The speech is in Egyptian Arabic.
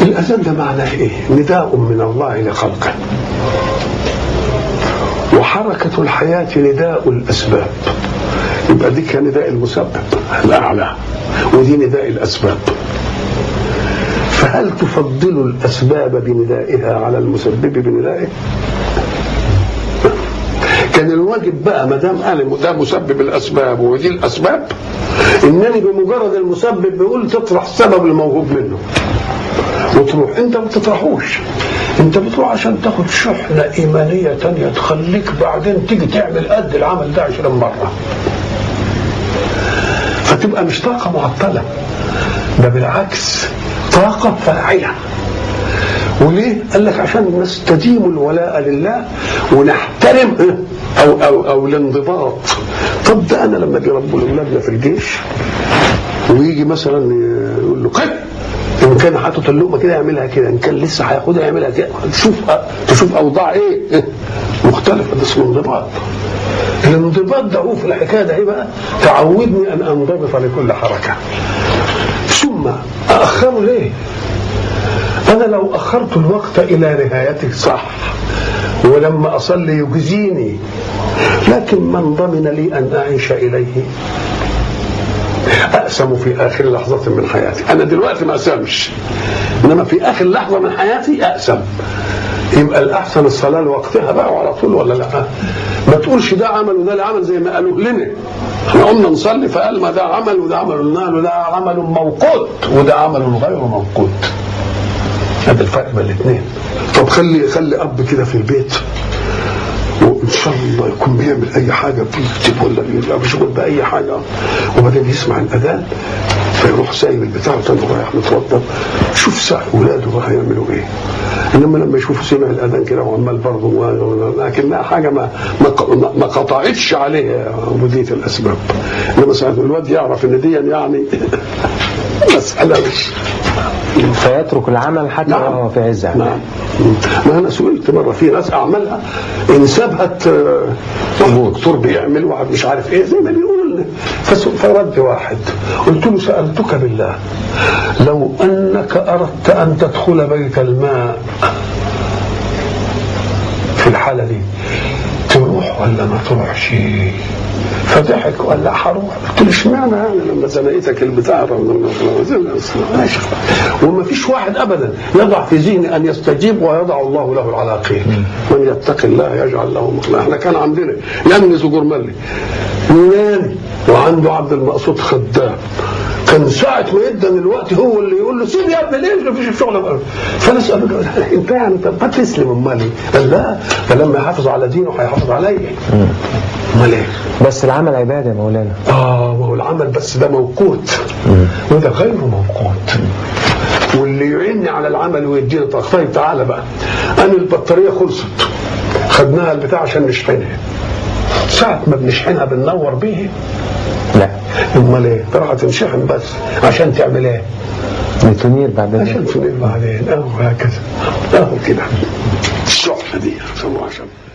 الأذان ده معناه إيه؟ نداء من الله لخلقه وحركة الحياة نداء الأسباب يبقى دي كان نداء المسبب الأعلى ودي نداء الأسباب فهل تفضل الأسباب بندائها على المسبب بندائه؟ كان الواجب بقى ما دام قال ده مسبب الاسباب ودي الاسباب انني بمجرد المسبب بيقول تطرح السبب الموهوب منه وتروح انت ما بتطرحوش انت بتروح عشان تاخد شحنه ايمانيه تانية تخليك بعدين تيجي تعمل قد العمل ده 20 مره فتبقى مش طاقه معطله ده بالعكس طاقه فاعله وليه؟ قال لك عشان نستديم الولاء لله ونحترم او او او الانضباط طب ده انا لما اجي رب اولادنا في الجيش ويجي مثلا يقول له قف ان كان حاطط اللقمه كده يعملها كده ان كان لسه هياخدها يعملها كده تشوف تشوف اوضاع ايه مختلفه ده اسمه انضباط الانضباط ده هو في الحكايه ده ايه بقى تعودني ان انضبط لكل حركه ثم اخره ليه أنا لو أخرت الوقت إلى نهايته صح ولما أصلي يجزيني لكن من ضمن لي أن أعيش إليه أقسم في آخر لحظة من حياتي أنا دلوقتي ما أقسمش إنما في آخر لحظة من حياتي أقسم يبقى الأحسن الصلاة لوقتها بقى وعلى طول ولا لا ما تقولش ده عمل وده لا عمل زي ما قالوا لنا احنا قلنا نصلي فقال ما ده عمل وده عمل قلنا له ده عمل موقوت وده عمل غير موقوت هذا الفرق بين الاثنين طب خلي خلي اب كده في البيت وان شاء الله يكون بيعمل اي حاجه بيكتب ولا بيبقى مشغول باي حاجه وبعدين يسمع الاذان فيروح سايب البتاع وتاني رايح متوضا شوف ساعة ولاده راح يعملوا ايه انما لما يشوفوا سمع الاذان كده وعمال برضه لكنها حاجه ما ما, ما قطعتش عليه عبوديه الاسباب انما ساعة الواد يعرف ان دي يعني مساله مش فيترك العمل حتى نعم. وهو في عز عمله نعم ما انا سئلت مره في ناس اعمالها ان سابت واحد دكتور بيعمل واحد مش عارف ايه زي ما بيقولوا لنا فس- فرد واحد قلت له سالتك بالله لو انك اردت ان تدخل بيت الماء في الحاله دي تروح ولا ما تروحش فضحك وقال لا هروح قلت له اشمعنى يعني لما زنقتك البتاع ماشي وما فيش واحد ابدا يضع في ذهنه ان يستجيب ويضع الله له العلاقين من يتقي الله يجعل له مخرجا احنا كان عندنا يمنس جرملي يوناني وعنده عبد المقصود خدام كان ساعة ما يدن الوقت هو اللي يقول له سيب يا ابني ليه مفيش شغل بقى. فنسأله له انت يعني طب ما تسلم امال ايه؟ قال لا فلما يحافظ على دينه هيحافظ عليا امال ايه؟ بس العمل عبادة يا مولانا اه ما هو العمل بس ده موقوت وده غير موقوت واللي يعيني على العمل ويديني طاقة طيب تعالى بقى انا البطاريه خلصت خدناها البتاع عشان نشحنها ساعة ما بنشحنها بننور بيه لا امال ايه؟ تروح تنشحن بس عشان تعمل ايه؟ لتنير بعد ذلك عشان تنير بعدين اهو هكذا اهو كده الشحنه دي سموها عشان